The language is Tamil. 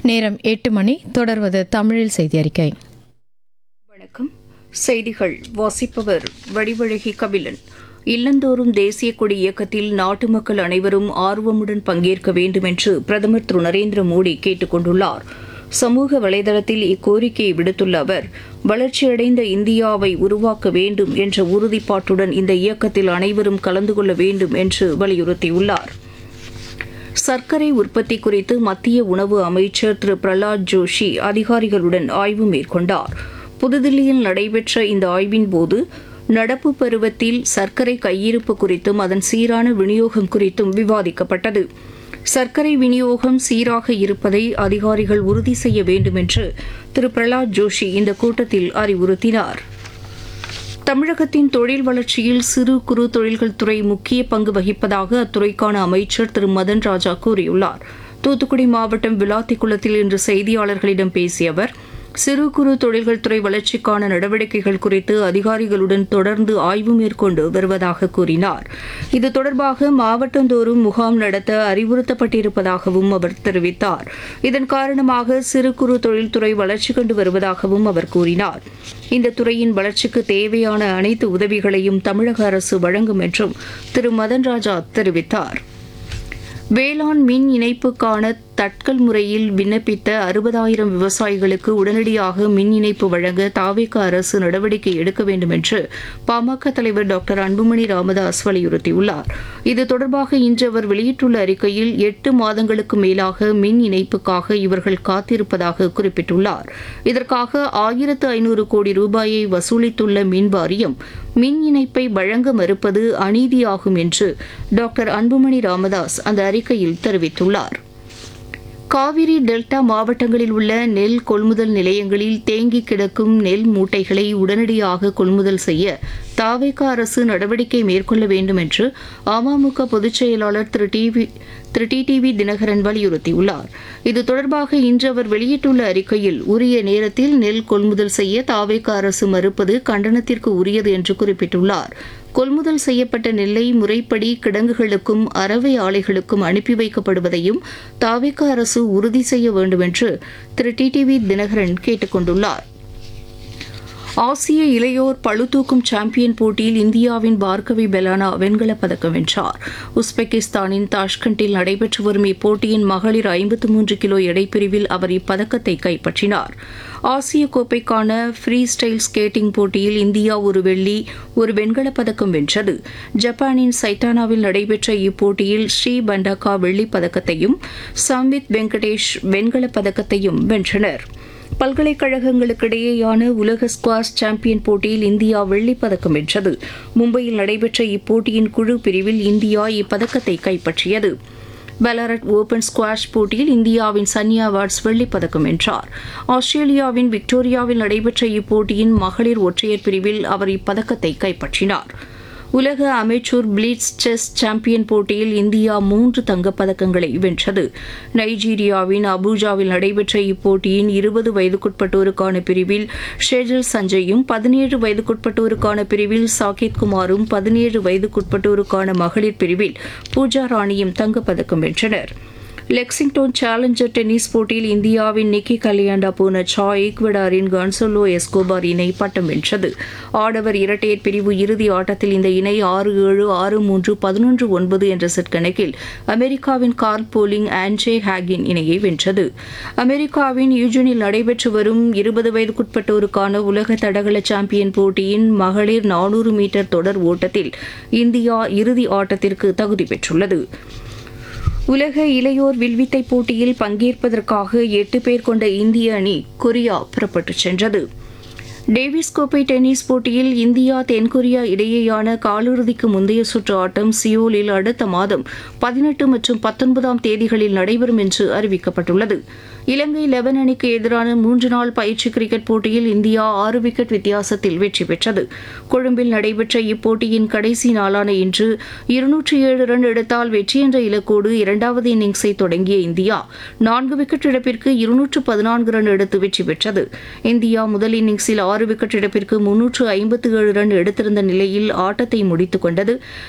நேரம் எட்டு மணி தொடர்வது தமிழில் செய்தி அறிக்கை வணக்கம் செய்திகள் வாசிப்பவர் வடிவழகி கபிலன் இல்லந்தோறும் தேசிய கொடி இயக்கத்தில் நாட்டு மக்கள் அனைவரும் ஆர்வமுடன் பங்கேற்க வேண்டும் என்று பிரதமர் திரு நரேந்திர மோடி கேட்டுக் கொண்டுள்ளார் சமூக வலைதளத்தில் இக்கோரிக்கையை விடுத்துள்ள அவர் வளர்ச்சியடைந்த இந்தியாவை உருவாக்க வேண்டும் என்ற உறுதிப்பாட்டுடன் இந்த இயக்கத்தில் அனைவரும் கலந்து கொள்ள வேண்டும் என்று வலியுறுத்தியுள்ளார் சர்க்கரை உற்பத்தி குறித்து மத்திய உணவு அமைச்சர் திரு பிரலாத் ஜோஷி அதிகாரிகளுடன் ஆய்வு மேற்கொண்டார் புதுதில்லியில் நடைபெற்ற இந்த ஆய்வின் போது நடப்பு பருவத்தில் சர்க்கரை கையிருப்பு குறித்தும் அதன் சீரான விநியோகம் குறித்தும் விவாதிக்கப்பட்டது சர்க்கரை விநியோகம் சீராக இருப்பதை அதிகாரிகள் உறுதி செய்ய வேண்டும் என்று திரு பிரலாத் ஜோஷி இந்த கூட்டத்தில் அறிவுறுத்தினார் தமிழகத்தின் தொழில் வளர்ச்சியில் சிறு குறு தொழில்கள் துறை முக்கிய பங்கு வகிப்பதாக அத்துறைக்கான அமைச்சர் திரு மதன் ராஜா கூறியுள்ளார் தூத்துக்குடி மாவட்டம் விளாத்திக்குளத்தில் இன்று செய்தியாளர்களிடம் பேசிய அவர் சிறு குறு தொழில்கள் துறை வளர்ச்சிக்கான நடவடிக்கைகள் குறித்து அதிகாரிகளுடன் தொடர்ந்து ஆய்வு மேற்கொண்டு வருவதாக கூறினார் இது தொடர்பாக மாவட்டந்தோறும் முகாம் நடத்த அறிவுறுத்தப்பட்டிருப்பதாகவும் அவர் தெரிவித்தார் இதன் காரணமாக சிறு குறு தொழில்துறை வளர்ச்சி கண்டு வருவதாகவும் அவர் கூறினார் இந்த துறையின் வளர்ச்சிக்கு தேவையான அனைத்து உதவிகளையும் தமிழக அரசு வழங்கும் என்றும் திரு மதன் ராஜா தெரிவித்தார் வேளாண் மின் இணைப்புக்கான தட்கல் முறையில் விண்ணப்பித்த அறுபதாயிரம் விவசாயிகளுக்கு உடனடியாக மின் இணைப்பு வழங்க தாவேக அரசு நடவடிக்கை எடுக்க வேண்டும் என்று பாமக தலைவர் டாக்டர் அன்புமணி ராமதாஸ் வலியுறுத்தியுள்ளார் இது தொடர்பாக இன்று அவர் வெளியிட்டுள்ள அறிக்கையில் எட்டு மாதங்களுக்கு மேலாக மின் இணைப்புக்காக இவர்கள் காத்திருப்பதாக குறிப்பிட்டுள்ளார் இதற்காக ஆயிரத்து ஐநூறு கோடி ரூபாயை வசூலித்துள்ள மின் வாரியம் மின் இணைப்பை வழங்க மறுப்பது அநீதியாகும் என்று டாக்டர் அன்புமணி ராமதாஸ் அந்த அறிக்கையில் தெரிவித்துள்ளார் காவிரி டெல்டா மாவட்டங்களில் உள்ள நெல் கொள்முதல் நிலையங்களில் தேங்கி கிடக்கும் நெல் மூட்டைகளை உடனடியாக கொள்முதல் செய்ய தாவேக அரசு நடவடிக்கை மேற்கொள்ள வேண்டும் என்று அமமுக பொதுச் செயலாளர் திரு டிவி திரு டிடிவி தினகரன் வலியுறுத்தியுள்ளார் இது தொடர்பாக இன்று அவர் வெளியிட்டுள்ள அறிக்கையில் உரிய நேரத்தில் நெல் கொள்முதல் செய்ய தாவேக அரசு மறுப்பது கண்டனத்திற்கு உரியது என்று குறிப்பிட்டுள்ளார் கொள்முதல் செய்யப்பட்ட நெல்லை முறைப்படி கிடங்குகளுக்கும் அரவை ஆலைகளுக்கும் அனுப்பி வைக்கப்படுவதையும் தாவேக அரசு உறுதி செய்ய வேண்டும் என்று திரு டிடிவி தினகரன் கேட்டுக் கொண்டுள்ளார் ஆசிய இளையோர் பளுதூக்கும் சாம்பியன் போட்டியில் இந்தியாவின் பார்கவி பெலானா வெண்கலப் பதக்கம் வென்றார் உஸ்பெகிஸ்தானின் தாஷ்கண்டில் நடைபெற்று வரும் இப்போட்டியின் மகளிர் ஐம்பத்து மூன்று கிலோ எடைப்பிரிவில் அவர் இப்பதக்கத்தை கைப்பற்றினார் ஆசிய கோப்பைக்கான ஃப்ரீ ஸ்டைல் ஸ்கேட்டிங் போட்டியில் இந்தியா ஒரு வெள்ளி ஒரு வெண்கலப் பதக்கம் வென்றது ஜப்பானின் சைட்டானாவில் நடைபெற்ற இப்போட்டியில் ஸ்ரீ பண்டாக்கா வெள்ளிப் பதக்கத்தையும் சம்வித் வெங்கடேஷ் வெண்கலப் பதக்கத்தையும் வென்றனர் பல்கலைக்கழகங்களுக்கிடையேயான உலக ஸ்குவாஷ் சாம்பியன் போட்டியில் இந்தியா வெள்ளிப் பதக்கம் வென்றது மும்பையில் நடைபெற்ற இப்போட்டியின் குழு பிரிவில் இந்தியா இப்பதக்கத்தை கைப்பற்றியது பெலாரட் ஓபன் ஸ்குவாஷ் போட்டியில் இந்தியாவின் சன்யா வாட்ஸ் வெள்ளிப் பதக்கம் வென்றார் ஆஸ்திரேலியாவின் விக்டோரியாவில் நடைபெற்ற இப்போட்டியின் மகளிர் ஒற்றையர் பிரிவில் அவர் இப்பதக்கத்தை கைப்பற்றினார் உலக அமெச்சூர் பிளிட்ஸ் செஸ் சாம்பியன் போட்டியில் இந்தியா மூன்று தங்கப்பதக்கங்களை வென்றது நைஜீரியாவின் அபூஜாவில் நடைபெற்ற இப்போட்டியின் இருபது வயதுக்குட்பட்டோருக்கான பிரிவில் ஷேஜல் சஞ்சயும் பதினேழு வயதுக்குட்பட்டோருக்கான பிரிவில் சாகித் குமாரும் பதினேழு வயதுக்குட்பட்டோருக்கான மகளிர் பிரிவில் பூஜா ராணியும் தங்கப்பதக்கம் வென்றனர் லெக்சிங்டன் சேலஞ்சர் டென்னிஸ் போட்டியில் இந்தியாவின் நிக்கி கலியாண்டா பூனச்சா ஈக்வடாரின் கன்சோலோ எஸ்கோபார் இணை பட்டம் வென்றது ஆடவர் இரட்டையர் பிரிவு இறுதி ஆட்டத்தில் இந்த இணை ஆறு ஏழு ஆறு மூன்று பதினொன்று ஒன்பது என்ற செட் கணக்கில் அமெரிக்காவின் கார்ல் போலிங் ஆன்ஜே ஹேகின் இணையை வென்றது அமெரிக்காவின் யூஜனில் நடைபெற்று வரும் இருபது வயதுக்குட்பட்டோருக்கான உலக தடகள சாம்பியன் போட்டியின் மகளிர் நானூறு மீட்டர் தொடர் ஓட்டத்தில் இந்தியா இறுதி ஆட்டத்திற்கு தகுதி பெற்றுள்ளது உலக இளையோர் வில்வித்தை போட்டியில் பங்கேற்பதற்காக எட்டு பேர் கொண்ட இந்திய அணி கொரியா புறப்பட்டுச் சென்றது டேவிஸ் கோப்பை டென்னிஸ் போட்டியில் இந்தியா தென்கொரியா இடையேயான காலிறுதிக்கு முந்தைய சுற்று ஆட்டம் சியோலில் அடுத்த மாதம் பதினெட்டு மற்றும் பத்தொன்பதாம் தேதிகளில் நடைபெறும் என்று அறிவிக்கப்பட்டுள்ளது இலங்கை லெவன் அணிக்கு எதிரான மூன்று நாள் பயிற்சி கிரிக்கெட் போட்டியில் இந்தியா ஆறு விக்கெட் வித்தியாசத்தில் வெற்றி பெற்றது கொழும்பில் நடைபெற்ற இப்போட்டியின் கடைசி நாளான இன்று இருநூற்றி ஏழு ரன் எடுத்தால் வெற்றி என்ற இலக்கோடு இரண்டாவது இன்னிங்ஸை தொடங்கிய இந்தியா நான்கு விக்கெட் இழப்பிற்கு இருநூற்று பதினான்கு ரன் எடுத்து வெற்றி பெற்றது இந்தியா முதல் இன்னிங்ஸில் ஆறு விக்கெட் இழப்பிற்கு முன்னூற்று ஐம்பத்து ஏழு ரன் எடுத்திருந்த நிலையில் ஆட்டத்தை முடித்துக் கொண்டது